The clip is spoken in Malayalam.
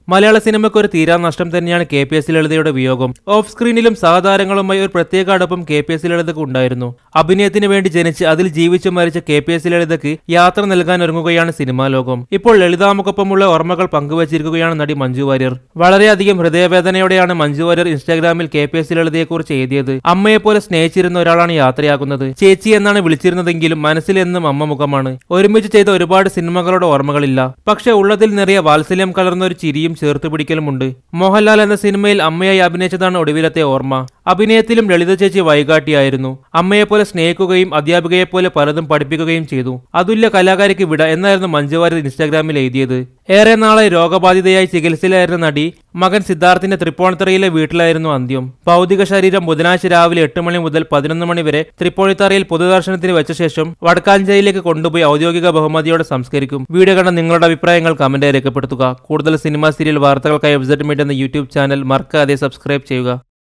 മലയാള സിനിമയ്ക്ക് ഒരു തീരാ നഷ്ടം തന്നെയാണ് കെ പി എസ് ലളിതയുടെ വിയോഗം ഓഫ് സ്ക്രീനിലും സഹതാരങ്ങളുമായി ഒരു പ്രത്യേക അടുപ്പം കെ പി എസ് ലളിതക്ക് ഉണ്ടായിരുന്നു അഭിനയത്തിന് വേണ്ടി ജനിച്ച് അതിൽ ജീവിച്ചു മരിച്ച കെ പി എസ് ലളിതക്ക് യാത്ര നൽകാൻ ഒരുങ്ങുകയാണ് സിനിമാ ലോകം ഇപ്പോൾ ലളിതാമുക്കൊപ്പമുള്ള ഓർമ്മകൾ പങ്കുവച്ചിരിക്കുകയാണ് നടി മഞ്ജു വാര്യർ വളരെയധികം ഹൃദയവേദനയോടെയാണ് മഞ്ജു വാര്യർ ഇൻസ്റ്റാഗ്രാമിൽ കെ പി എസ് ലളിതയെക്കുറിച്ച് എഴുതിയത് അമ്മയെപ്പോലെ സ്നേഹിച്ചിരുന്ന ഒരാളാണ് യാത്രയാക്കുന്നത് ചേച്ചി എന്നാണ് വിളിച്ചിരുന്നതെങ്കിലും മനസ്സിൽ എന്നും അമ്മ മുഖമാണ് ഒരുമിച്ച് ചെയ്ത ഒരുപാട് സിനിമകളുടെ ഓർമ്മകളില്ല പക്ഷെ ഉള്ളതിൽ നിറയെ വാത്സല്യം കലർന്ന ഒരു ചിരിയും ചേർത്ത് പിടിക്കലുമുണ്ട് മോഹൻലാൽ എന്ന സിനിമയിൽ അമ്മയായി അഭിനയിച്ചതാണ് ഒടുവിലത്തെ ഓർമ്മ അഭിനയത്തിലും ലളിത ചേച്ചി വൈകാട്ടിയായിരുന്നു അമ്മയെപ്പോലെ സ്നേഹിക്കുകയും അധ്യാപികയെപ്പോലെ പലതും പഠിപ്പിക്കുകയും ചെയ്തു അതുല്യ കലാകാരിക്ക് വിട എന്നായിരുന്നു മഞ്ജു വാര്യർ ഇൻസ്റ്റാഗ്രാമിൽ എഴുതിയത് ഏറെ നാളെ രോഗബാധിതയായി ചികിത്സയിലായിരുന്ന നടി മകൻ സിദ്ധാർത്ഥിന്റെ തൃപ്പൂണിത്തറയിലെ വീട്ടിലായിരുന്നു അന്ത്യം ഭൗതിക ശരീരം ബുധനാഴ്ച രാവിലെ എട്ട് മണി മുതൽ പതിനൊന്ന് മണി വരെ തൃപ്പൂണിത്തറയിൽ പൊതുദർശനത്തിന് വെച്ച ശേഷം വടക്കാഞ്ചേരിയിലേക്ക് കൊണ്ടുപോയി ഔദ്യോഗിക ബഹുമതിയോടെ സംസ്കരിക്കും വീഡിയോ കണ്ട നിങ്ങളുടെ അഭിപ്രായങ്ങൾ കമന്റായി രേഖപ്പെടുത്തുക കൂടുതൽ സിനിമ സീരിയൽ വാർത്തകൾക്കായി വെബ്സൈറ്റ് മീഡിയ എന്ന യൂട്യൂബ് ചാനൽ മറക്കാതെ സബ്സ്ക്രൈബ് ചെയ്യുക